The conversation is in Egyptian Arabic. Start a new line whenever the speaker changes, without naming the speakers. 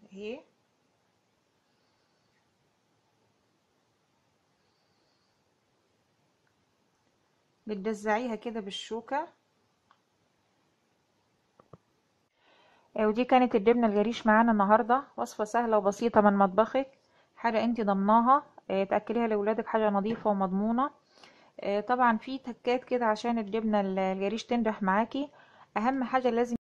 اهي بتجزعيها كده بالشوكة آه، ودي كانت الجبنة الجريش معانا النهاردة وصفة سهلة وبسيطة من مطبخك حاجة انت ضمناها آه، تأكليها لأولادك حاجة نظيفة ومضمونة آه، طبعا في تكات كده عشان الجبنة الجريش تنجح معاكي أهم حاجة لازم